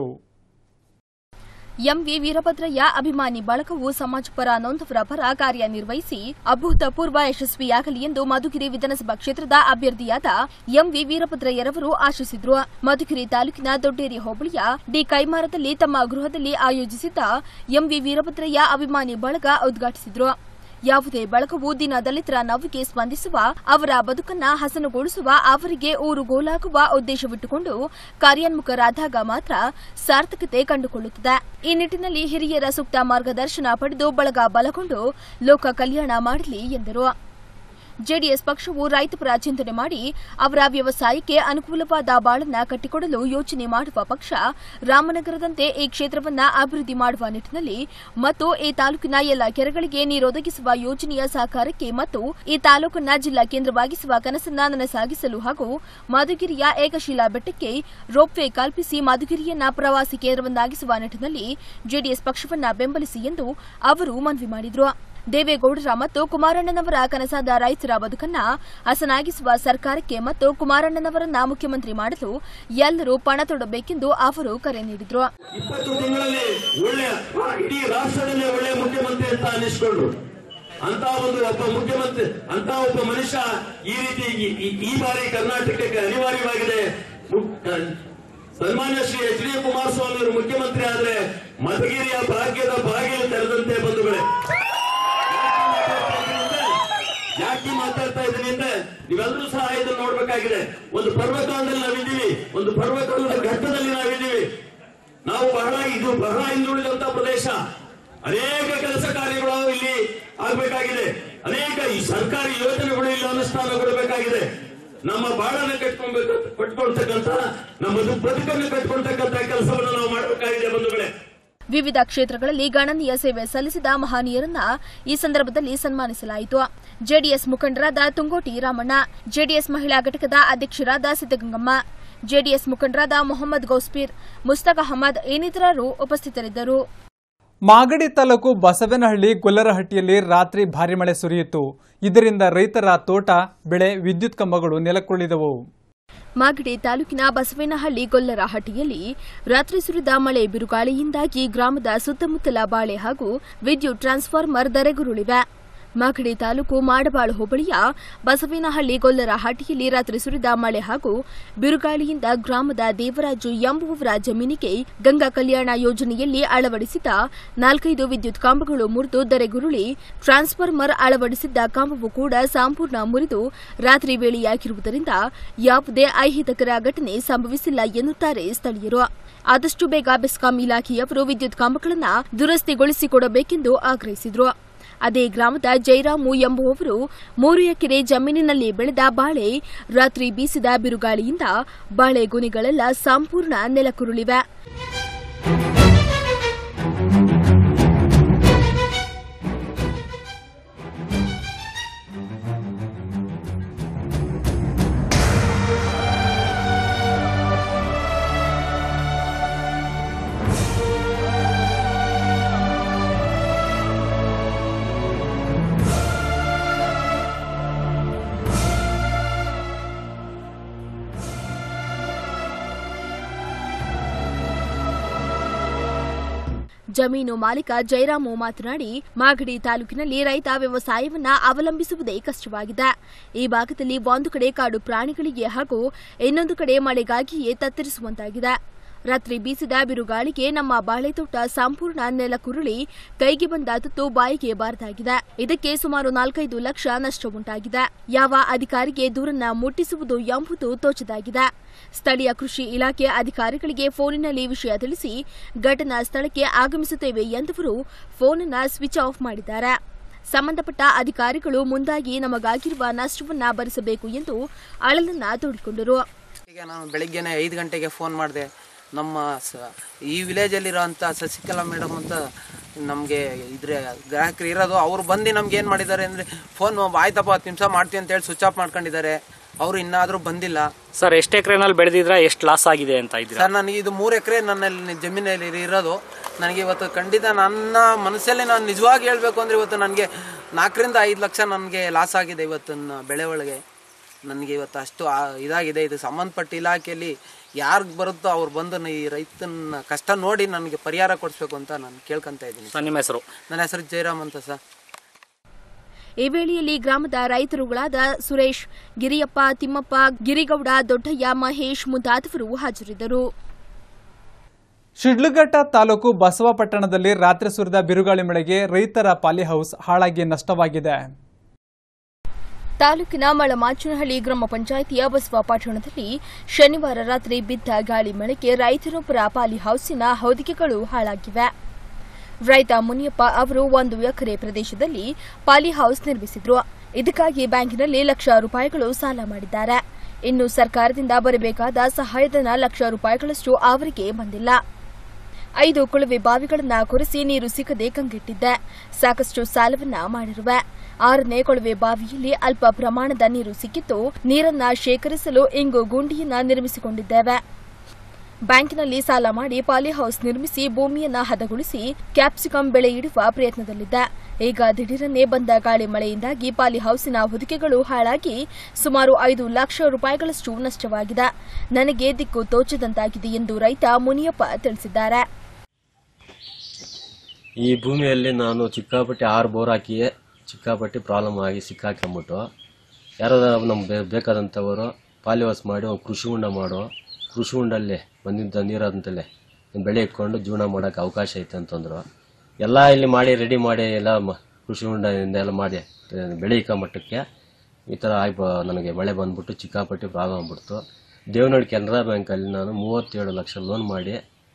ಎಂವಿ ವೀರಭದ್ರಯ್ಯ ಅಭಿಮಾನಿ ಬಳಗವು ಸಮಾಜಪರ ನೊಂದವರ ಪರ ಕಾರ್ಯನಿರ್ವಹಿಸಿ ಅಭೂತಪೂರ್ವ ಯಶಸ್ವಿಯಾಗಲಿ ಎಂದು ಮಧುಗಿರಿ ವಿಧಾನಸಭಾ ಕ್ಷೇತ್ರದ ಅಭ್ಯರ್ಥಿಯಾದ ಎಂವಿ ವೀರಭದ್ರಯ್ಯರವರು ಆಶಿಸಿದ್ರು ಮಧುಗಿರಿ ತಾಲೂಕಿನ ದೊಡ್ಡೇರಿ ಹೋಬಳಿಯ ಡಿ ಕೈಮಾರದಲ್ಲಿ ತಮ್ಮ ಗೃಹದಲ್ಲಿ ಆಯೋಜಿಸಿದ್ದ ಎಂವಿ ವೀರಭದ್ರಯ್ಯ ಅಭಿಮಾನಿ ಬಳಗ ಉದ್ಘಾಟಿಸಿದ್ರು ಯಾವುದೇ ಬಳಗವು ದಿನ ದಲಿತರ ನೋವಿಗೆ ಸ್ಪಂದಿಸುವ ಅವರ ಬದುಕನ್ನ ಹಸನುಗೊಳಿಸುವ ಅವರಿಗೆ ಊರುಗೋಲಾಗುವ ಉದ್ದೇಶವಿಟ್ಟುಕೊಂಡು ಕಾರ್ಯೋನ್ಮುಖರಾದಾಗ ಮಾತ್ರ ಸಾರ್ಥಕತೆ ಕಂಡುಕೊಳ್ಳುತ್ತದೆ ಈ ನಿಟ್ಟಿನಲ್ಲಿ ಹಿರಿಯರ ಸೂಕ್ತ ಮಾರ್ಗದರ್ಶನ ಪಡೆದು ಬಳಗ ಬಲಗೊಂಡು ಲೋಕ ಕಲ್ಯಾಣ ಮಾಡಲಿ ಎಂದರು ಜೆಡಿಎಸ್ ಪಕ್ಷವು ರೈತಪರ ಚಿಂತನೆ ಮಾಡಿ ಅವರ ವ್ಯವಸಾಯಕ್ಕೆ ಅನುಕೂಲವಾದ ಬಾಳನ್ನ ಕಟ್ಟಿಕೊಡಲು ಯೋಚನೆ ಮಾಡುವ ಪಕ್ಷ ರಾಮನಗರದಂತೆ ಈ ಕ್ಷೇತ್ರವನ್ನ ಅಭಿವೃದ್ಧಿ ಮಾಡುವ ನಿಟ್ಟಿನಲ್ಲಿ ಮತ್ತು ಈ ತಾಲೂಕಿನ ಎಲ್ಲ ಕೆರೆಗಳಿಗೆ ನೀರೊದಗಿಸುವ ಯೋಜನೆಯ ಸಹಕಾರಕ್ಕೆ ಮತ್ತು ಈ ತಾಲೂಕನ್ನ ಜಿಲ್ಲಾ ಕೇಂದ್ರವಾಗಿಸುವ ಕನಸನ್ನ ನನಸಾಗಿಸಲು ಹಾಗೂ ಮಧುಗಿರಿಯ ಏಕಶಿಲಾ ಬೆಟ್ಟಕ್ಕೆ ರೋಪ್ವೇ ಕಲ್ಪಿಸಿ ಮಧುಗಿರಿಯನ್ನ ಪ್ರವಾಸಿ ಕೇಂದ್ರವನ್ನಾಗಿಸುವ ನಿಟ್ಟಿನಲ್ಲಿ ಜೆಡಿಎಸ್ ಪಕ್ಷವನ್ನ ಬೆಂಬಲಿಸಿ ಎಂದು ಅವರು ಮನವಿ ಮಾಡಿದರು ದೇವೇಗೌಡರ ಮತ್ತು ಕುಮಾರಣ್ಣನವರ ಕನಸಾದ ರೈತರ ಬದುಕನ್ನ ಹಸನಾಗಿಸುವ ಸರ್ಕಾರಕ್ಕೆ ಮತ್ತು ಕುಮಾರಣ್ಣನವರನ್ನ ಮುಖ್ಯಮಂತ್ರಿ ಮಾಡಲು ಎಲ್ಲರೂ ಪಣ ತೊಡಬೇಕೆಂದು ಅವರು ಕರೆ ನೀಡಿದರು ಇಪ್ಪತ್ತು ತಿಂಗಳಲ್ಲಿ ಒಳ್ಳೆ ಇಡೀ ರಾಷ್ಟ್ರದಲ್ಲೇ ಒಳ್ಳೆ ಮುಖ್ಯಮಂತ್ರಿ ಅಂತ ಅನ್ನಿಸ್ಕೊಂಡ್ರು ಅಂತ ಒಂದು ಒಬ್ಬ ಮುಖ್ಯಮಂತ್ರಿ ಅಂತ ಒಬ್ಬ ಮನುಷ್ಯ ಈ ರೀತಿ ಈ- ಈ- ಈ ಬಾರಿ ಕರ್ನಾಟಕಕ್ಕೆ ಅನಿವಾರ್ಯವಾಗಿದೆ ಮು- ಕ- ಸನ್ಮಾನ್ಯ ಶ್ರೀ ಎಚ್ ಡಿ ಕುಮಾರಸ್ವಾಮಿ ಅವರು ಮುಖ್ಯಮಂತ್ರಿ ಆದ್ರೆ ಮಧುಗಿರಿಯ ಭಾಗ್ಯದ ಬಾಗಿಲು ತೆರೆದಂತೆ ಬಂಧುಗಳೇ ಯಾಕೆ ಮಾತಾಡ್ತಾ ಇದ್ದೀನಿ ಅಂದ್ರೆ ನೀವೆಲ್ಲರೂ ಸಹ ಇದನ್ನು ನೋಡ್ಬೇಕಾಗಿದೆ ಒಂದು ಪರ್ವಕಾಲದಲ್ಲಿ ನಾವಿದ್ದೀವಿ ಒಂದು ಪರ್ವಕಾಲದ ಘಟ್ಟದಲ್ಲಿ ನಾವಿದ್ದೀವಿ ನಾವು ಬಹಳ ಇದು ಬಹಳ ಹಿಂದುಳಿದಂತ ಪ್ರದೇಶ ಅನೇಕ ಕೆಲಸ ಕಾರ್ಯಗಳು ಇಲ್ಲಿ ಆಗ್ಬೇಕಾಗಿದೆ ಅನೇಕ ಈ ಸರ್ಕಾರಿ ಯೋಜನೆಗಳು ಇಲ್ಲಿ ಅನುಷ್ಠಾನಗೊಳ್ಳಬೇಕಾಗಿದೆ ನಮ್ಮ ಬಾಳನ್ನು ಕಟ್ಕೊಳ್ಬೇಕು ಕಟ್ಕೊಳ್ತಕ್ಕಂತ ನಮ್ಮ ಬದುಕನ್ನು ಕಟ್ಕೊಳ್ತಕ್ಕಂತ ಕೆಲಸವನ್ನು ನಾವು ಮಾಡಬೇಕಾಗಿದೆ ಬಂಧುಗಳೇ ವಿವಿಧ ಕ್ಷೇತ್ರಗಳಲ್ಲಿ ಗಣನೀಯ ಸೇವೆ ಸಲ್ಲಿಸಿದ ಮಹನೀಯರನ್ನ ಈ ಸಂದರ್ಭದಲ್ಲಿ ಸನ್ಮಾನಿಸಲಾಯಿತು ಜೆಡಿಎಸ್ ಮುಖಂಡರಾದ ತುಂಗೋಟಿ ರಾಮಣ್ಣ ಜೆಡಿಎಸ್ ಮಹಿಳಾ ಘಟಕದ ಅಧ್ಯಕ್ಷರಾದ ಸಿದ್ದಗಂಗಮ್ಮ ಜೆಡಿಎಸ್ ಮುಖಂಡರಾದ ಮೊಹಮ್ಮದ್ ಗೌಸ್ಪೀರ್ ಮುಸ್ತಕ್ ಅಹಮದ್ ಇನ್ನಿತರರು ಉಪಸ್ಥಿತರಿದ್ದರು ಮಾಗಡಿ ತಾಲೂಕು ಬಸವನಹಳ್ಳಿ ಗೊಲ್ಲರಹಟ್ಟಿಯಲ್ಲಿ ರಾತ್ರಿ ಭಾರಿ ಮಳೆ ಸುರಿಯಿತು ಇದರಿಂದ ರೈತರ ತೋಟ ಬೆಳೆ ವಿದ್ಯುತ್ ಕಂಬಗಳು ನೆಲಕ್ಕುಳಿದವು ಮಾಗಡಿ ತಾಲೂಕಿನ ಬಸವೇನಹಳ್ಳಿ ಗೊಲ್ಲರಹಟ್ಟಿಯಲ್ಲಿ ರಾತ್ರಿ ಸುರಿದ ಮಳೆ ಬಿರುಗಾಳಿಯಿಂದಾಗಿ ಗ್ರಾಮದ ಸುತ್ತಮುತ್ತಲ ಬಾಳೆ ಹಾಗೂ ವಿದ್ಯುತ್ ಟ್ರಾನ್ಸ್ಫಾರ್ಮರ್ ಧರೆಗುರುಳಿವೆ ಮಾಗಡಿ ತಾಲೂಕು ಮಾಡಬಾಳು ಹೋಬಳಿಯ ಬಸವೇನಹಳ್ಳಿ ಗೊಲ್ಲರಹಟ್ಟಿಯಲ್ಲಿ ರಾತ್ರಿ ಸುರಿದ ಮಳೆ ಹಾಗೂ ಬಿರುಗಾಳಿಯಿಂದ ಗ್ರಾಮದ ದೇವರಾಜು ಎಂಬುವವರ ಜಮೀನಿಗೆ ಗಂಗಾ ಕಲ್ಯಾಣ ಯೋಜನೆಯಲ್ಲಿ ಅಳವಡಿಸಿದ್ದ ನಾಲ್ಕೈದು ವಿದ್ಯುತ್ ಕಂಬಗಳು ಮುರಿದು ಧರೆಗುರುಳಿ ಟ್ರಾನ್ಸ್ಫಾರ್ಮರ್ ಅಳವಡಿಸಿದ್ದ ಕಂಬವು ಕೂಡ ಸಂಪೂರ್ಣ ಮುರಿದು ರಾತ್ರಿ ವೇಳೆಯಾಗಿರುವುದರಿಂದ ಯಾವುದೇ ಅಹಿತಕರ ಘಟನೆ ಸಂಭವಿಸಿಲ್ಲ ಎನ್ನುತ್ತಾರೆ ಸ್ಥಳೀಯರು ಆದಷ್ಟು ಬೇಗ ಬೆಸ್ಕಾಂ ಇಲಾಖೆಯವರು ವಿದ್ಯುತ್ ಕಂಬಗಳನ್ನು ದುರಸ್ತಿಗೊಳಿಸಿಕೊಡಬೇಕೆಂದು ಆಗ್ರಹಿಸಿದರು ಅದೇ ಗ್ರಾಮದ ಜೈರಾಮು ಎಂಬುವವರು ಮೂರು ಎಕರೆ ಜಮೀನಿನಲ್ಲಿ ಬೆಳೆದ ಬಾಳೆ ರಾತ್ರಿ ಬೀಸಿದ ಬಿರುಗಾಳಿಯಿಂದ ಬಾಳೆ ಗೊನೆಗಳೆಲ್ಲ ಸಂಪೂರ್ಣ ನೆಲಕುರುಳಿವೆ ಜಮೀನು ಮಾಲೀಕ ಜಯರಾಮು ಮಾತನಾಡಿ ಮಾಗಡಿ ತಾಲೂಕಿನಲ್ಲಿ ರೈತ ವ್ಯವಸಾಯವನ್ನ ಅವಲಂಬಿಸುವುದೇ ಕಷ್ಟವಾಗಿದೆ ಈ ಭಾಗದಲ್ಲಿ ಒಂದು ಕಡೆ ಕಾಡು ಪ್ರಾಣಿಗಳಿಗೆ ಹಾಗೂ ಇನ್ನೊಂದು ಕಡೆ ಮಳೆಗಾಗಿಯೇ ತತ್ತರಿಸುವಂತಾಗಿದೆ ರಾತ್ರಿ ಬೀಸಿದ ಬಿರುಗಾಳಿಗೆ ನಮ್ಮ ಬಾಳೆ ತೋಟ ಸಂಪೂರ್ಣ ನೆಲಕುರುಳಿ ಕೈಗೆ ಬಂದ ತುತ್ತು ಬಾಯಿಗೆ ಬಾರದಾಗಿದೆ ಇದಕ್ಕೆ ಸುಮಾರು ನಾಲ್ಕೈದು ಲಕ್ಷ ನಷ್ಟ ಉಂಟಾಗಿದೆ ಯಾವ ಅಧಿಕಾರಿಗೆ ದೂರನ್ನ ಮುಟ್ಟಿಸುವುದು ಎಂಬುದು ತೋಚದಾಗಿದೆ ಸ್ಥಳೀಯ ಕೃಷಿ ಇಲಾಖೆ ಅಧಿಕಾರಿಗಳಿಗೆ ಫೋನಿನಲ್ಲಿ ವಿಷಯ ತಿಳಿಸಿ ಘಟನಾ ಸ್ಥಳಕ್ಕೆ ಆಗಮಿಸುತ್ತೇವೆ ಎಂದವರು ಫೋನನ್ನ ಸ್ವಿಚ್ ಆಫ್ ಮಾಡಿದ್ದಾರೆ ಸಂಬಂಧಪಟ್ಟ ಅಧಿಕಾರಿಗಳು ಮುಂದಾಗಿ ನಮಗಾಗಿರುವ ನಷ್ಟವನ್ನ ಭರಿಸಬೇಕು ಎಂದು ಅಳಲನ್ನ ತೋಡಿಕೊಂಡರು ಈಗ ನಾನು ಬೆಳಿಗ್ಗೆನೆ ಐದು ಗಂಟೆಗೆ ಫೋನ್ ಮಾಡಿದೆ ನಮ್ಮ ಸ ಈ ವಿಲೇಜಲ್ಲಿರೋಂಥ ಶಶಿಕಲಾ ಮೇಡಮ್ ಅಂತ ನಮಗೆ ಇದ್ರೆ ಗ್ರಾಹಕರು ಇರೋದು ಅವ್ರು ಬಂದು ನಮ್ಗೆ ಏನು ಮಾಡಿದ್ದಾರೆ ಅಂದರೆ ಫೋನ್ ಆಯ್ತಪ್ಪ ಹತ್ತು ನಿಮಿಷ ಮಾಡ್ತೀವಿ ಅಂತೇಳಿ ಸ್ವಿಚ್ ಆಫ್ ಮಾಡ್ಕೊಂಡಿದ್ದಾರೆ ಅವರು ಇನ್ನಾದರೂ ಬಂದಿಲ್ಲ ಸರ್ ಎಷ್ಟು ಎಕರೆನಲ್ಲಿ ಬೆಳೆದಿದ್ರೆ ಎಷ್ಟು ಲಾಸ್ ಆಗಿದೆ ಅಂತ ಇದ್ದೀರಾ ಸರ್ ನನಗೆ ಇದು ಮೂರು ಎಕರೆ ನನ್ನಲ್ಲಿ ಜಮೀನಲ್ಲಿ ಇರೋದು ನನಗೆ ಇವತ್ತು ಖಂಡಿತ ನನ್ನ ಮನಸ್ಸಲ್ಲಿ ನಾನು ನಿಜವಾಗಿ ಹೇಳಬೇಕು ಅಂದರೆ ಇವತ್ತು ನನಗೆ ನಾಲ್ಕರಿಂದ ಐದು ಲಕ್ಷ ನನಗೆ ಲಾಸ್ ಆಗಿದೆ ಇವತ್ತು ನನ್ನ ಬೆಳೆ ಒಳಗೆ ನನಗೆ ಇವತ್ತು ಅಷ್ಟು ಆ- ಇದಾಗಿದೆ ಇದು ಸಂಬಂಧಪಟ್ಟ ಇಲಾಖೆಯಲ್ಲಿ ಯಾರಿಗೆ ಬರುತ್ತೋ ಅವ್ರು ಬಂದು ಈ ರೈತನ ಕಷ್ಟ ನೋಡಿ ನನಗೆ ಪರಿಹಾರ ಕೊಡಿಸ್ಬೇಕು ಅಂತ ನಾನು ಕೇಳ್ಕೊಂತ ಇದ್ದೀನಿ ಸರ್ ನಿಮ್ಮ ಹೆಸರು ನನ್ನ ಹೆಸರು ಜಯರಾಮ್ ಅಂತ ಸರ್ ಈ ವೇಳೆಯಲ್ಲಿ ಗ್ರಾಮದ ರೈತರುಗಳಾದ ಸುರೇಶ್ ಗಿರಿಯಪ್ಪ ತಿಮ್ಮಪ್ಪ ಗಿರಿಗೌಡ ದೊಡ್ಡಯ್ಯ ಮಹೇಶ್ ಮುಂತಾದವರು ಹಾಜರಿದ್ದರು ಶಿಡ್ಲಘಟ್ಟ ತಾಲೂಕು ಬಸವಪಟ್ಟಣದಲ್ಲಿ ರಾತ್ರಿ ಸುರಿದ ಬಿರುಗಾಳಿ ಮಳೆಗೆ ರೈತರ ಪಾಲಿಹೌಸ್ ಹಾಳಾಗಿ ನಷ್ಟವಾಗಿದೆ ತಾಲೂಕಿನ ಮಳಮಾಚನಹಳ್ಳಿ ಗ್ರಾಮ ಪಂಚಾಯಿತಿಯ ಬಸವ ಪಟ್ಟಣದಲ್ಲಿ ಶನಿವಾರ ರಾತ್ರಿ ಬಿದ್ದ ಗಾಳಿ ಮಳೆಗೆ ರೈತರೊಬ್ಬರ ಪಾಲಿ ಹೌಸಿನ ಹೊದಿಕೆಗಳು ಹಾಳಾಗಿವೆ ರೈತ ಮುನಿಯಪ್ಪ ಅವರು ಒಂದು ಎಕರೆ ಪ್ರದೇಶದಲ್ಲಿ ಪಾಲಿ ಹೌಸ್ ನಿರ್ಮಿಸಿದ್ರು ಇದಕ್ಕಾಗಿ ಬ್ಯಾಂಕಿನಲ್ಲಿ ಲಕ್ಷ ರೂಪಾಯಿಗಳು ಸಾಲ ಮಾಡಿದ್ದಾರೆ ಇನ್ನು ಸರ್ಕಾರದಿಂದ ಬರಬೇಕಾದ ಸಹಾಯಧನ ಲಕ್ಷ ರೂಪಾಯಿಗಳಷ್ಟು ಅವರಿಗೆ ಬಂದಿಲ್ಲ ಐದು ಕೊಳವೆ ಬಾವಿಗಳನ್ನ ಕೊರೆಸಿ ನೀರು ಸಿಗದೆ ಕಂಗೆಟ್ಟಿದ್ದೆ ಸಾಕಷ್ಟು ಸಾಲವನ್ನ ಮಾಡಿರುವೆ ಆರನೇ ಕೊಳವೆ ಬಾವಿಯಲ್ಲಿ ಅಲ್ಪ ಪ್ರಮಾಣದ ನೀರು ಸಿಕ್ಕಿದ್ದು ನೀರನ್ನ ಶೇಖರಿಸಲು ಇಂಗು ಗುಂಡಿಯನ್ನ ನಿರ್ಮಿಸಿಕೊಂಡಿದ್ದೇವೆ ಬ್ಯಾಂಕಿನಲ್ಲಿ ಸಾಲ ಮಾಡಿ ಪಾಲಿ ಹೌಸ್ ನಿರ್ಮಿಸಿ ಭೂಮಿಯನ್ನ ಹದಗೊಳಿಸಿ ಕ್ಯಾಪ್ಸಿಕಂ ಬೆಳೆ ಇಡುವ ಪ್ರಯತ್ನದಲ್ಲಿದ್ದ ಈಗ ದಿಢೀರನ್ನೇ ಬಂದ ಗಾಳಿ ಮಳೆಯಿಂದಾಗಿ ಪಾಲಿ ಹೌಸಿನ ಹೊದಿಕೆಗಳು ಹಾಳಾಗಿ ಸುಮಾರು ಐದು ಲಕ್ಷ ರೂಪಾಯಿಗಳಷ್ಟು ನಷ್ಟವಾಗಿದೆ ನನಗೆ ದಿಕ್ಕು ತೋಚದಂತಾಗಿದೆ ಎಂದು ರೈತ ಮುನಿಯಪ್ಪ ತಿಳಿಸಿದ್ದಾರೆ ಈ ಭೂಮಿಯಲ್ಲಿ ನಾನು ಚಿಕ್ಕಾಪಟ್ಟಿ ಆರು ಬೋರ್ ಹಾಕಿಯೇ ಚಿಕ್ಕಾಪಟ್ಟಿ ಪ್ರಾಬ್ಲಮ್ ಆಗಿ ಸಿಕ್ಕಾಕೊಂಬಿಟ್ಟು ಯಾರೋ ನಮ್ಗೆ ಬೇ ಬೇಕಾದಂಥವರು ಪಾಲಿವಾಸ್ ಮಾಡಿ ಒಂದು ಕೃಷಿ ಹೊಂಡ ಮಾಡೋ ಕೃಷಿ ಹೊಂಡಲ್ಲಿ ಬಂದಿದ್ದ ನೀರಾದಂತಲೇ ಬೆಳೆ ಇಟ್ಕೊಂಡು ಜೀವನ ಮಾಡೋಕೆ ಅವಕಾಶ ಐತೆ ಅಂತಂದ್ರು ಎಲ್ಲ ಇಲ್ಲಿ ಮಾಡಿ ರೆಡಿ ಮಾಡಿ ಎಲ್ಲ ಮ- ಕೃಷಿ ಹೊಂಡದಿಂದ ಎಲ್ಲ ಮಾಡಿ ಬೆಳೆ ಇಕ್ಕೋ ಮಟ್ಟಕ್ಕೆ ಈ ಥರ ಆಗಿ ಬ- ನನಗೆ ಮಳೆ ಬಂದ್ಬಿಟ್ಟು ಚಿಕ್ಕಾಪಟ್ಟಿ ಪ್ರಾಬ್ಲಮ್ ಆಗ್ಬಿಡ್ತು ದೇವನಹಳ್ಳಿ ಕೆನರಾ ಬ್ಯಾಂಕಲ್ಲಿ ನಾನು ಮೂವತ್ತೇಳು ಲಕ್ಷ ಲೋನ್ ಮಾಡಿ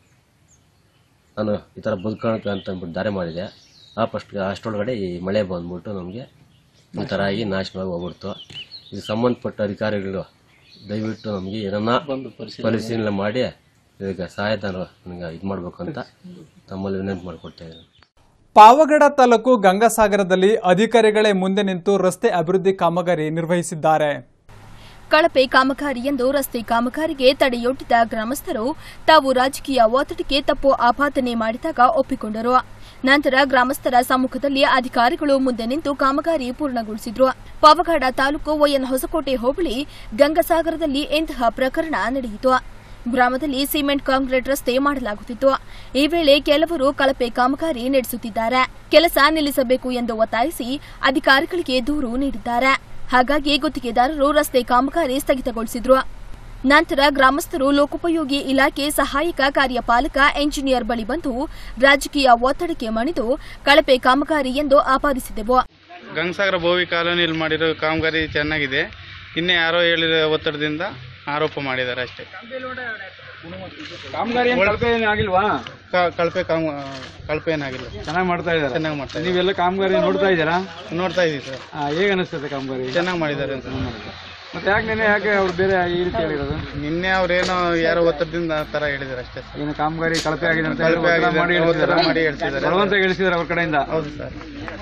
ನಾನು ಈ ಥರ ಬದುಕೋಣಕ್ಕೆ ಅಂತ ಅಂದ್ಬಿಟ್ಟು ದಾರಿ ಮಾಡಿದೆ ಆ ಫಸ್ಟ್ ಅಷ್ಟರೊಳಗಡೆ ಈ ಮಳೆ ಬಂದ್ಬಿಟ್ಟು ನಮಗೆ ಈ ಥರ ಆಗಿ ನಾಶವಾಗಿ ಹೋಗ್ಬಿಡ್ತು ಇದು ಸಂಬಂಧಪಟ್ಟ ಅಧಿಕಾರಿಗಳು ದಯವಿಟ್ಟು ನಮಗೆ ಏನನ್ನ ಪರಿಶೀಲನೆ ಮಾಡಿ ಈಗ ಸಹಾಯಧನ ನನಗೆ ಇದು ಮಾಡಬೇಕು ಅಂತ ತಮ್ಮಲ್ಲಿ ವಿನಂತಿ ಮಾಡಿಕೊಡ್ತಾ ಇದ್ದೀನಿ ಪಾವಗಡ ತಾಲೂಕು ಗಂಗಾಸಾಗರದಲ್ಲಿ ಅಧಿಕಾರಿಗಳೇ ಮುಂದೆ ನಿಂತು ರಸ್ತೆ ಅಭಿವೃದ್ಧಿ ಕಾಮಗಾರಿ ನಿರ್ವಹಿಸಿದ್ದಾರೆ ಕಳಪೆ ಕಾಮಗಾರಿ ಎಂದು ರಸ್ತೆ ಕಾಮಗಾರಿಗೆ ತಡೆಯೊಡ್ಡಿದ ಗ್ರಾಮಸ್ಥರು ತಾವು ರಾಜಕೀಯ ಒತ್ತಡಕ್ಕೆ ತಪ್ಪು ಆಪಾದನೆ ಮಾಡಿದಾಗ ಒಪ್ಪಿಕೊಂಡರು ನಂತರ ಗ್ರಾಮಸ್ಥರ ಸಮ್ಮುಖದಲ್ಲಿ ಅಧಿಕಾರಿಗಳು ಮುಂದೆ ನಿಂತು ಕಾಮಗಾರಿ ಪೂರ್ಣಗೊಳಿಸಿದ್ರು ಪಾವಗಡ ತಾಲೂಕು ವೈಎನ್ ಹೊಸಕೋಟೆ ಹೋಬಳಿ ಗಂಗಸಾಗರದಲ್ಲಿ ಇಂತಹ ಪ್ರಕರಣ ನಡೆಯಿತು ಗ್ರಾಮದಲ್ಲಿ ಸಿಮೆಂಟ್ ಕಾಂಕ್ರೀಟ್ ರಸ್ತೆ ಮಾಡಲಾಗುತ್ತಿತ್ತು ಈ ವೇಳೆ ಕೆಲವರು ಕಳಪೆ ಕಾಮಗಾರಿ ನಡೆಸುತ್ತಿದ್ದಾರೆ ಕೆಲಸ ನಿಲ್ಲಿಸಬೇಕು ಎಂದು ಒತ್ತಾಯಿಸಿ ಅಧಿಕಾರಿಗಳಿಗೆ ದೂರು ನೀಡಿದ್ದಾರೆ ಹಾಗಾಗಿ ಗುತ್ತಿಗೆದಾರರು ರಸ್ತೆ ಕಾಮಗಾರಿ ಸ್ಥಗಿತಗೊಳಿಸಿದ್ರು ನಂತರ ಗ್ರಾಮಸ್ಥರು ಲೋಕೋಪಯೋಗಿ ಇಲಾಖೆ ಸಹಾಯಕ ಕಾರ್ಯಪಾಲಕ ಎಂಜಿನಿಯರ್ ಬಳಿ ಬಂದು ರಾಜಕೀಯ ಒತ್ತಡಕ್ಕೆ ಮಣಿದು ಕಳಪೆ ಕಾಮಗಾರಿ ಎಂದು ಆಪಾದಿಸಿದೆವು ಗಂಗಸಾಗರ ಬೋವಿ ಕಾಲೋನಿಯಲ್ಲಿ ಮಾಡಿರೋ ಕಾಮಗಾರಿ ಚೆನ್ನಾಗಿದೆ ಇನ್ನೇ ಯಾರೋ ಹೇಳಿರೋ ಒತ್ತಡದಿಂದ ಆರೋಪ ಮಾಡಿದ್ದಾರೆ ಅಷ್ಟೇ ಕಾಮಗಾರಿ ಏನ್ ಕಳಪೆ ಏನ್ ಆಗಿಲ್ವಾ ಕ- ಕಳಪೆ ಕಾಮ ಕಳಪೆ ಏನಾಗಿಲ್ಲ ಚೆನ್ನಾಗಿ ಮಾಡ್ತಾ ಇದ್ದಾರೆ ಚೆನ್ನಾಗಿ ಮಾಡ್ತಾ ಇದ್ದಾರೆ. ನೀವೆಲ್ಲ ಕಾಮಗಾರಿ ನೋಡ್ತಾ ಇದ್ದೀರಾ ನೋಡ್ತಾ ಇದೀವಿ ಸರ್ ಆ, ಹೇಗ್ ಅನಿಸ್ತದೆ ಕಾಮಗಾರಿ ಚೆನ್ನಾಗಿ ಮಾಡಿದ್ದಾರೆ ಅಂತ ಮತ್ತೆ ಯಾಕೆ ನೆನೆ ಯಾಕೆ ಅವ್ರು ಬೇರೆ ಈ ರೀತಿ ಹೇಳಿರೋದು ನಿನ್ನೆ ಅವ್ರೇನೋ ಯಾರೋ ಒತ್ತಡದಿಂದ ಆ ತರ ಹೇಳಿದ್ದಾರೆ ಅಷ್ಟೇ ಸರ್ ಏನು ಕಾಮಗಾರಿ ಕಳಪೆ ಆಗಿದೆ ಅಂತ ಹೇಳಿ ಕಳಪೆ ಒತ್ತಡ ಆಗಿದೆ ಮಾಡಿ ಅಂತ ಒತ್ತಡ ಹೇಳ್ತಿದ್ದಾರೆ. ಮಾಡಿ ಹೇಳ್ತಿದ್ದಾರೆ. ಬಲವಂತ ಇಳಿಸಿದ್ದಾರೆ ಅವ್ರ ಕಡೆಯಿಂದ ಹೌದು ಸರ್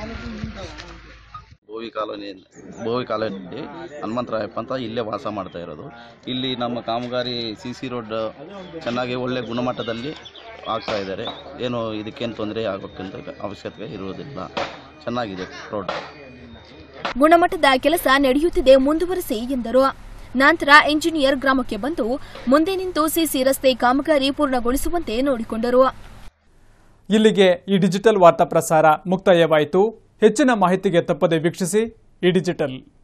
ಬೋವಿ ಕಾಲೋನಿಯಲ್ಲಿ ಬೋವಿ ಕಾಲೋನಿಯಲ್ಲಿ ಹನುಮಂತರಾಯಪ್ಪ ಅಂತ ಇಲ್ಲೇ ವಾಸ ಮಾಡ್ತಾ ಇರೋದು ಇಲ್ಲಿ ನಮ್ಮ ಕಾಮಗಾರಿ ಸಿ ಸಿ ರೋಡ್ ಚೆನ್ನಾಗಿ ಒಳ್ಳೆ ಗುಣಮಟ್ಟದಲ್ಲಿ ಆಗ್ತಾ ಇದ್ದಾರೆ ಏನು ಇದಕ್ಕೇನು ತೊಂದರೆ ಆಗಬೇಕಂತ ಅವಶ್ಯಕತೆ ಇರುವುದಿಲ್ಲ ಚೆನ್ನಾಗಿದೆ ರೋಡ್ ಗುಣಮಟ್ಟದ ಕೆಲಸ ನಡೆಯುತ್ತಿದೆ ಮುಂದುವರೆಸಿ ಎಂದರು ನಂತರ ಎಂಜಿನಿಯರ್ ಗ್ರಾಮಕ್ಕೆ ಬಂದು ಮುಂದೆ ನಿಂತು ಸಿಸಿ ರಸ್ತೆ ಕಾಮಗಾರಿ ಪೂರ್ಣಗೊಳಿಸುವಂತೆ ನೋಡಿಕೊಂಡರು ಇಲ್ಲಿಗೆ ಈ ಡಿಜಿಟಲ್ ವಾರ್ತಾ ಪ್ರಸಾರ ಮುಕ್ತಾಯವಾಯಿತು ಹೆಚ್ಚಿನ ಮಾಹಿತಿಗೆ ತಪ್ಪದೆ ವೀಕ್ಷಿಸಿ ಈ ಡಿಜಿಟಲ್